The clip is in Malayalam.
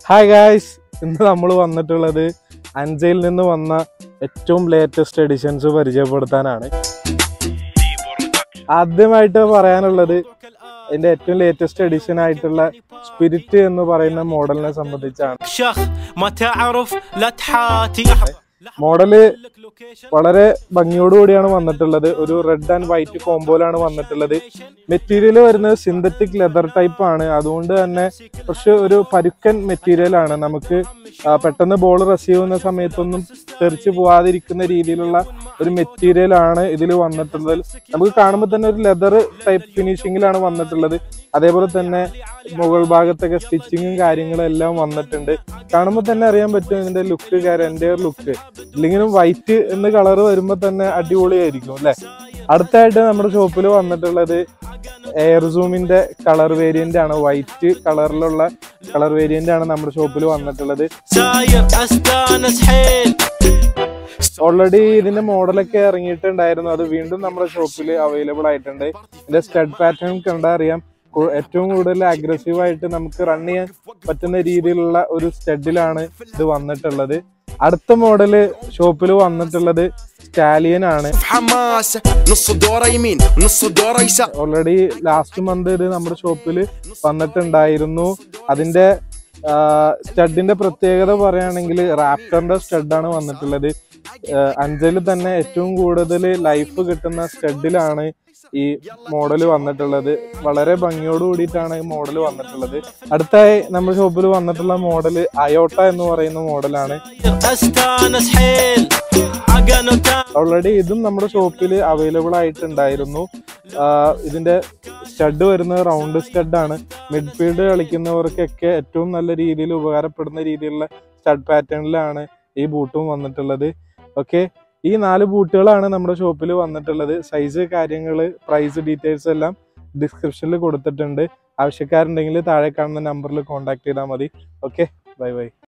ഹായ് ഗായ്സ് ഇന്ന് നമ്മൾ വന്നിട്ടുള്ളത് അഞ്ചയിൽ നിന്ന് വന്ന ഏറ്റവും ലേറ്റസ്റ്റ് എഡിഷൻസ് പരിചയപ്പെടുത്താനാണ് ആദ്യമായിട്ട് പറയാനുള്ളത് അതിന്റെ ഏറ്റവും ലേറ്റസ്റ്റ് എഡിഷൻ ആയിട്ടുള്ള സ്പിരിറ്റ് എന്ന് പറയുന്ന മോഡലിനെ സംബന്ധിച്ചാണ് شخ ما تعرف لا تحاتي മോഡല് വളരെ ഭംഗിയോടുകൂടിയാണ് വന്നിട്ടുള്ളത് ഒരു റെഡ് ആൻഡ് വൈറ്റ് കോമ്പോയിലാണ് വന്നിട്ടുള്ളത് മെറ്റീരിയൽ വരുന്നത് സിന്തറ്റിക് ലെതർ ടൈപ്പ് ആണ് അതുകൊണ്ട് തന്നെ കുറച്ച് ഒരു പരുക്കൻ മെറ്റീരിയൽ ആണ് നമുക്ക് ആ, പെട്ടെന്ന് ബോൾ റസീവ് ചെയ്യുന്ന സമയത്തൊന്നും തെറിച്ച് പോവാതിരിക്കുന്ന രീതിയിലുള്ള ഒരു മെറ്റീരിയൽ ആണ് ഇതിൽ വന്നിട്ടുള്ളത് നമുക്ക് കാണുമ്പോൾ തന്നെ ഒരു ലെതർ ടൈപ്പ് ഫിനിഷിങ്ങിലാണ് വന്നിട്ടുള്ളത് അതേപോലെ തന്നെ മുകൾ ഭാഗത്തൊക്കെ സ്റ്റിച്ചിങ്ങും കാര്യങ്ങളും എല്ലാം വന്നിട്ടുണ്ട് കാണുമ്പോൾ തന്നെ അറിയാൻ പറ്റും ഇതിന്റെ ലുക്ക് കാര്യം എൻ്റെ ലുക്ക് ഇല്ലെങ്കിലും വൈറ്റ് എന്ന് കളർ വരുമ്പോൾ തന്നെ അടിപൊളിയായിരിക്കും അല്ലെ അടുത്തായിട്ട് നമ്മുടെ ഷോപ്പിൽ വന്നിട്ടുള്ളത് എയർ സൂമിന്റെ കളർ വേരിയന്റ് ആണ് വൈറ്റ് കളറിലുള്ള കളർ വേരിയന്റ് ആണ് നമ്മുടെ ഷോപ്പിൽ വന്നിട്ടുള്ളത് ساير استانس حيل ഓൾറെഡി ഇതിന്റെ മോഡലൊക്കെ ഇറങ്ങിയിട്ടുണ്ടായിരുന്നു അത് വീണ്ടും നമ്മുടെ ഷോപ്പിൽ അവൈലബിൾ ആയിട്ടുണ്ട് ഇതിന്റെ സ്റ്റഡ് പാറ്റേൺ കണ്ടാൽ അറിയാം കു- ഏറ്റവും കൂടുതൽ അഗ്രസീവ് ആയിട്ട് നമുക്ക് റൺ ചെയ്യാൻ പറ്റുന്ന രീതിയിലുള്ള ഒരു സ്റ്റഡിലാണ് ഇത് വന്നിട്ടുള്ളത് അടുത്ത മോഡല് ഷോപ്പിൽ വന്നിട്ടുള്ളത് സ്റ്റാലിയൻ ആണ് في حماسة نص دوره يمين ونص دوره يسار ഓൾറെഡി ലാസ്റ്റ് മന്ത് ഇത് നമ്മുടെ ഷോപ്പിൽ വന്നിട്ടുണ്ടായിരുന്നു അതിന്റെ സ്റ്റഡിന്റെ പ്രത്യേകത പറയുകയാണെങ്കിൽ റാപ്റ്ററിന്റെ സ്റ്റഡാണ് വന്നിട്ടുള്ളത് അഞ്ചലിൽ തന്നെ ഏറ്റവും കൂടുതൽ ലൈഫ് കിട്ടുന്ന സ്റ്റഡിലാണ് ഈ മോഡൽ വന്നിട്ടുള്ളത് വളരെ ഭംഗിയോട് കൂടിയിട്ടാണ് ഈ മോഡൽ വന്നിട്ടുള്ളത് അടുത്തായി നമ്മുടെ ഷോപ്പിൽ വന്നിട്ടുള്ള മോഡൽ അയോട്ട എന്ന് പറയുന്ന മോഡലാണ് استانس حيل عقن وتان ഓൾറെഡി ഇതും നമ്മുടെ ഷോപ്പിൽ അവൈലബിൾ ആയിട്ടുണ്ടായിരുന്നു ആ, ഇതിന്റെ സ്റ്റഡ് വരുന്നത് റൗണ്ട് സ്റ്റഡാണ് മിഡ്ഫീൽഡ് കളിക്കുന്നവർക്കൊക്കെ ഏറ്റവും നല്ല രീതിയിൽ ഉപകാരപ്പെടുന്ന രീതിയിലുള്ള സ്റ്റഡ് പാറ്റേണിലാണ് ഈ ബൂട്ടും വന്നിട്ടുള്ളത് ഓക്കെ ഈ നാല് ബൂട്ടുകളാണ് നമ്മുടെ ഷോപ്പിൽ വന്നിട്ടുള്ളത് സൈസ് കാര്യങ്ങൾ പ്രൈസ് ഡീറ്റെയിൽസ് എല്ലാം ഡിസ്ക്രിപ്ഷനിൽ കൊടുത്തിട്ടുണ്ട് ആവശ്യക്കാരുണ്ടെങ്കിൽ താഴെ കാണുന്ന നമ്പറിൽ കോൺടാക്ട് ചെയ്താൽ മതി ഓക്കെ ബൈ ബൈ